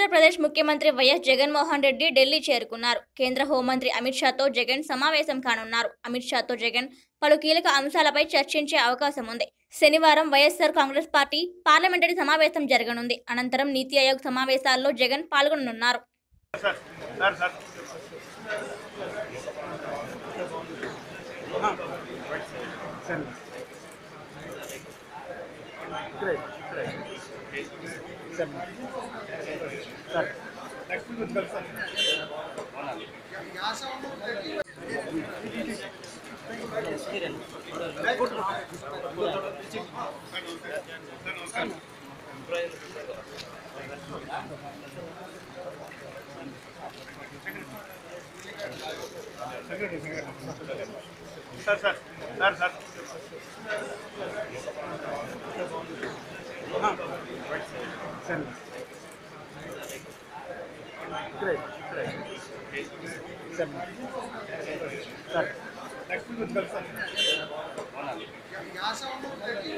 ఆంధ్రప్రదేశ్ ముఖ్యమంత్రి వైఎస్ జగన్మోహన్ రెడ్డి ఢిల్లీ చేరుకున్నారు కేంద్ర హోంమంత్రి అమిత్ షాతో జగన్ సమావేశం కానున్నారు అమిత్ షాతో జగన్ పలు కీలక అంశాలపై చర్చించే అవకాశం ఉంది శనివారం వైఎస్ఆర్ కాంగ్రెస్ పార్టీ పార్లమెంటరీ సమావేశం జరగనుంది అనంతరం నీతి ఆయోగ్ సమావేశాల్లో జగన్ పాల్గొననున్నారు సార్ సార్ సార్ నెక్స్ట్ నుంచి కలుస్తాను sir sir sir sir next నుంచి కలుస్తాను